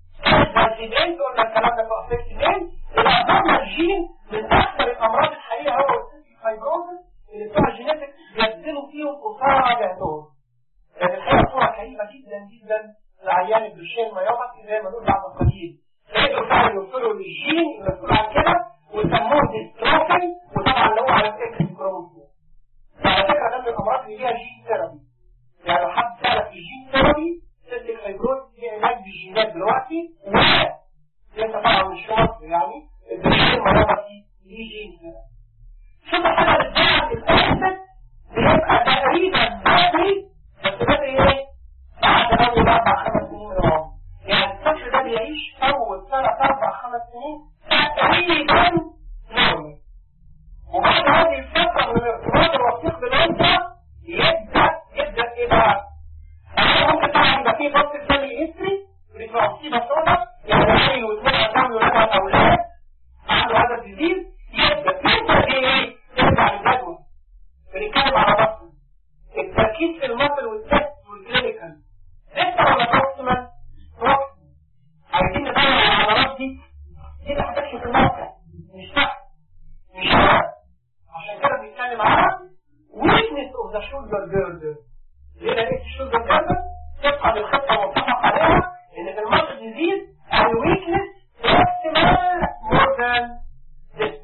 الفيميل قلنا الكلام ده في افكت مين الامراض الجين من اكثر الامراض الحقيقيه هو السيستيك فايبروزس اللي بتوع الجينيتكس بيبذلوا فيهم قصارى جهدهم لكن الحقيقه صوره كئيبه جدا جدا لعيان البرشين مايوباثي زي ما نقول بعد قليل فقدروا فعلا يوصلوا للجين المسؤول عن كده وسموه ديستروفين وطبعا اللي هو على الاكس كروموسوم وعلى فكره ده من الامراض اللي ليها جين ثيرابي يعني لو حد سالك في جين ثيرابي سيستيك فايبروز في علاج بالجينات دلوقتي و لسه طبعا مش مصر يعني البرشين مايوباثي ليه جين ثيرابي شوف الحاجه اللي بتاعت الاسد بيبقى تقريبا بدري بس بدري ايه؟ بعد اول اربع خمس سنين من العمر يعني الطفل ده بيعيش اول ثلاث اربع خمس سنين تقريبا نورمال وبعد هذه الفتره من الارتباط الوثيق بالانثى يبدا يبدا ايه بقى؟ أنا ممكن طبعا يبقى فيه ضغط فاميلي هيستوري بتبقى مصيبه سوداء يعني عيل واثنين قدام ولادها اولاد عنده هذا الديزيز يبدا يبدا ايه؟ يرجع للجدول بنتكلم على بطن التركيز في المصل والتست والكلينيكال لسه ولا بروكسيمال بروكسيمال عايزين ندور على العضلات دي دي ما تحتاجش في الموقع مش تحت مش تحت عشان كده بنتكلم على weakness of the shoulder girdle ليه لقيت الشولدر girdle تبقى بالخطه متفق عليها ان في المصل ديزيز الويكنس proximal more than this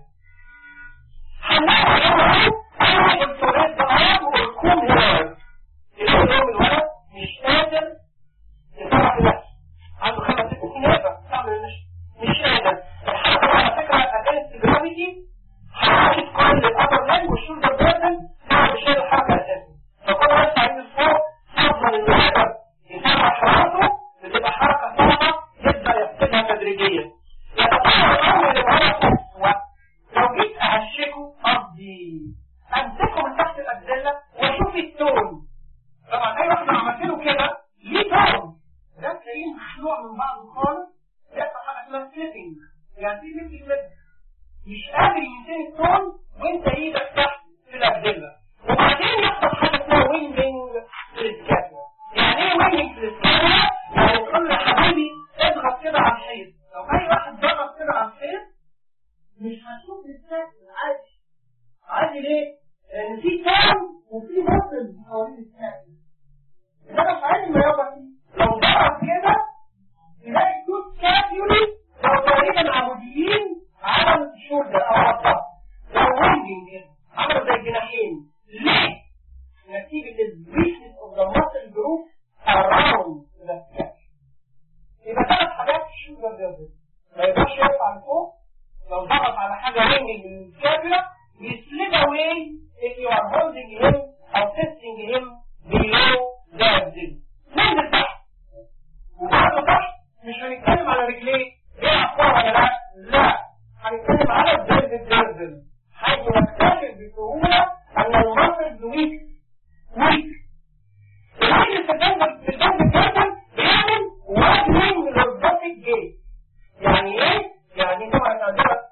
هنلاقي اول الفراد ده والكون هنا اليوم الولد مش قادر يطلع في نفسه عنده خمس ست سنين يقدر يعمل مش مش قادر الحركه على فكره اجانست جرافيتي حركت كل الابر لاج والشولدر بيردن بعد شيل الحركه اساسا فكل واحد عايز فوق فضلا انه يقدر يسرع حركته بتبقى حركه صعبه يبدا يفقدها تدريجيا يتطور اول الولد اسوء لو جيت اهشكه قصدي امسكه من تحت الأجزلة واشوف التون طبعا اي واحد عملت له كده ليه تون ده تلاقيه مخلوع من بعضه خالص يحصل حاجه اسمها سليبنج يعني في مثل كده مش قادر ينتهي التون وانت ايدك تحت في الأجزلة وبعدين يحصل حاجه اسمها ويندنج في السكاتنا يعني ايه ويندنج في السكاتنا؟ يعني تقول له يا حبيبي اضغط كده على الحيط لو اي واحد ضغط كده على الحيط مش هتشوف السكن عادي عادي ليه؟ لأن في كام وفي مصل حوالين السكن إنما في علم الرياضة لو ضرب كده تلاقي توت كابيولي أو تقريبا عموديين على الشولدر أو على الظهر لو ويندنج كده عملوا زي الجناحين ليه؟ نتيجة الويكنس اوف ذا ماسل جروب around the scalp يبقى ثلاث حاجات في الشولدر جازل ما يقدرش يرفع لفوق لو ضغط على حاجة رينجنج من الكابيولا يسلب away if you are holding him or testing him below the abdomen. ننزل تحت وبعده تحت مش هنتكلم على رجليه ايه اقوى ولا لا؟ لا هنتكلم على الجلد الجلد حيث نكتشف بسهولة ان المصل ويك ويك الراجل في الجلد في الجلد الجلد بيعمل وزنين للروبوتيك جيت يعني ايه؟ يعني طبعا عندنا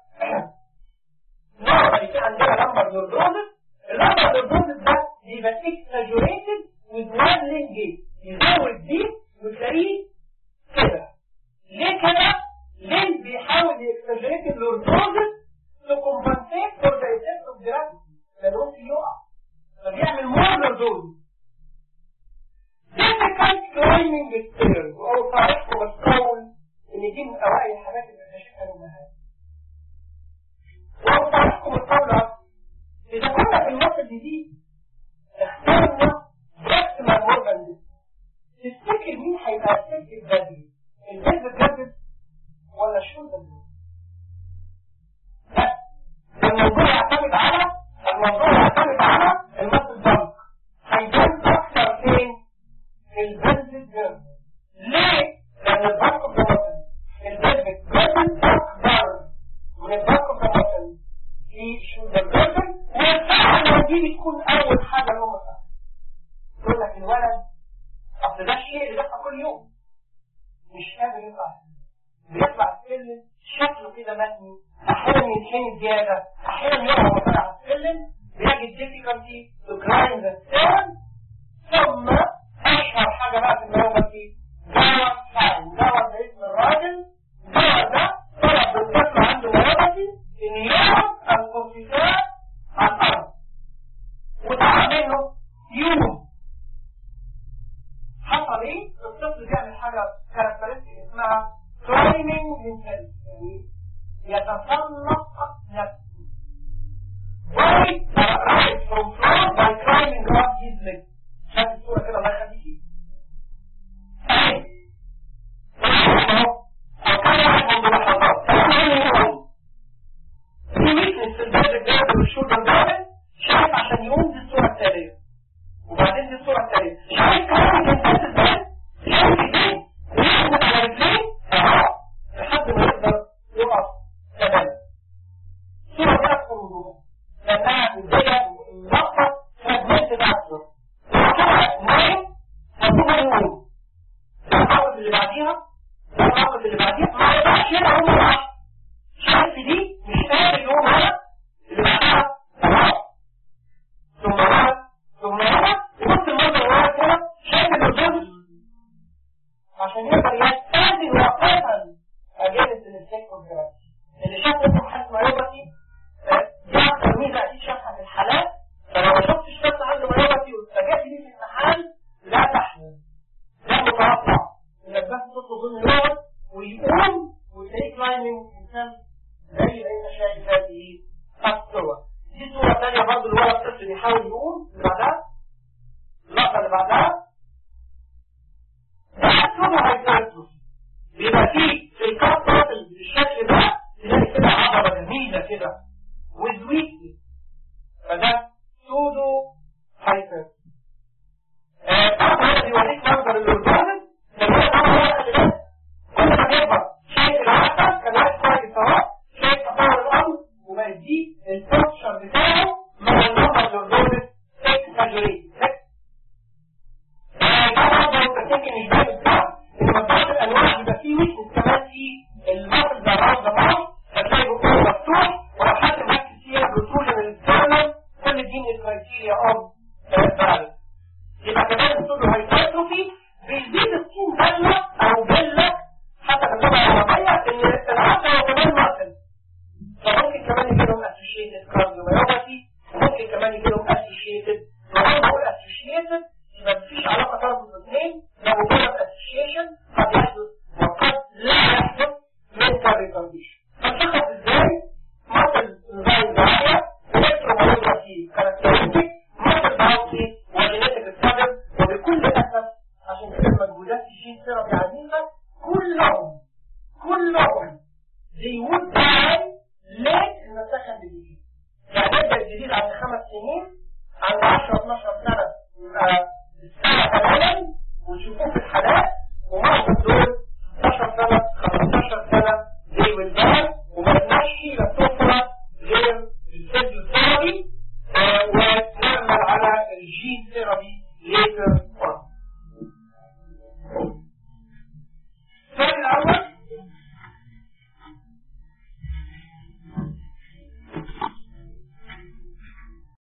نوع في عندنا لمبر نيوروزس اللمبر نيوروزس ده بيبقى اكساجوريتد with one gate يزود دي وتلاقيه كده ليه كده؟ ليه بيحاول يكساجوريت النيوروزس to compensate for the effect of gravity لان ممكن يقع فبيعمل more نيوروزس difficult climbing stairs وهو صارحكم القول ان دي من اوائل الحاجات اللي اكتشفها الامهات وهو صارحكم القول اذا كنا في المصل الجديد اخترنا بروكسيمال مورجان دي تفتكر مين هيبقى السلك البدري الجلد الجلد ولا الشولدر لا الموضوع يعتمد على الموضوع يعتمد على المصل اصل ده الشيء اللي بيحصل كل يوم مش قادر يطلع بيطلع السلم شكله كده متني احيانا يتحني زياده احيانا يقع وهو طالع على السلم بيجد difficulty to climb the stairs ثم اشهر حاجه بقى في النوبه دواء فعل دواء باسم الراجل دواء ده طلب بالطفل عنده نوبتي ان يقعد الكورتيزون على الارض وتعمل له يوم حصل ايه؟ الطفل بيعمل حاجه كاركترستيك اسمها كلايمنج للسلم يتسلق نفسه Why? Right from floor by climbing up his leg. شايف الصورة كده الله يخليكي؟ أهي. أو كان واحد من اللحظات. في ويكنس في البلد الجامد والشولدر جامد شايف عشان يقوم دي الصورة التالية. وبعدين دي الصورة التالية. شايف كمان كان فات ازاي؟ شايف ايديه ويثبت على رجليه اهو لحد ما يقدر يقف تمام. صورة كده في وجوده. لأنها مدية لقطة فراجمنت بعده. وكده نايم هتبقى يقوم. العقد اللي بعديها والعقد اللي بعديها ما يقدرش يدعم واحد. شايف دي مش قادر يقوم هنا اللي بعدها اهو. ثم هنا ثم هنا وبص المنظر ورا كده شايف الوجود عشان يقدر يستأذن وقفا أجهزة الاستيك والجرافي اللي شاف منه حالة مايوباتي دي أكتر ميزة أكيد شافها في الحالات فلو ما شفتش شخص عنده مايوباتي واتفاجأت بيه في الامتحان لا تحزن ده متوقع إنك بس تطلب منه يقعد ويقوم وتلاقيه كلايمنج إنسان زي ما أنت شايف هذه الصورة دي صورة ثانية برضه الولد الطفل بيحاول يقوم اللي بعدها اللقطة اللي بعدها ده اسمه هايبرتروفي بيبقى فيه في الكاب بالشكل ده تلاقي كده عضلة جميلة كده وزويتي فده سودو هايبرتروفي برضه هذا بيوريك منظر الاورجانيزم لما هو طبعا هو خلي بالك كل ما بيكبر شايف العسل كان واحد كويس اهو شايف تطور الامر وبقت دي البوستشر بتاعه مع النمبر الاورجانيزم اكساجريت طبعا انت تمكن مش باين بتاع ان مجموعه الانواع بيبقى فيه ويكنس كمان في المصل ده بعض بعض هتلاقي بطول مفتوح ولو حد مركز فيها بروتروجن الانترنال كل دي من الكرايتيريا اوف بالانس يبقى كمان الصدر هايبرتروفي بيزيد السين بلة او بلة حسب اللغة العربية ان العصر هو كمان مصل فممكن كمان يجي لهم اسوشيتد كارديوميوباثي ممكن كمان يجي لهم اسوشيتد لما بقول اسوشيتد يبقى مفيش علاقة تربط الاثنين ده مجرد اسوشيشن قد يحدث وقد لا يحدث mental retardation فنشخص ازاي مصل نظام الدعاية الكتروميوباثي كاركترستيك مصل باوتي وجينيتك ستادر وبكل اسف عشان كده المجهودات في الجين ثيرابي عنيفة كلهم كلهم they would die late in the second disease يعني يبدأ الجديد عند خمس سنين عند 10 12 سنة يبقى السنة تماما وتشوفوه في الحالات ومعظم دول 12 سنة 15 سنة they will die وما لناش حيلة تفرى غير الفيزيوثيرابي ونعمل على الجين ثيرابي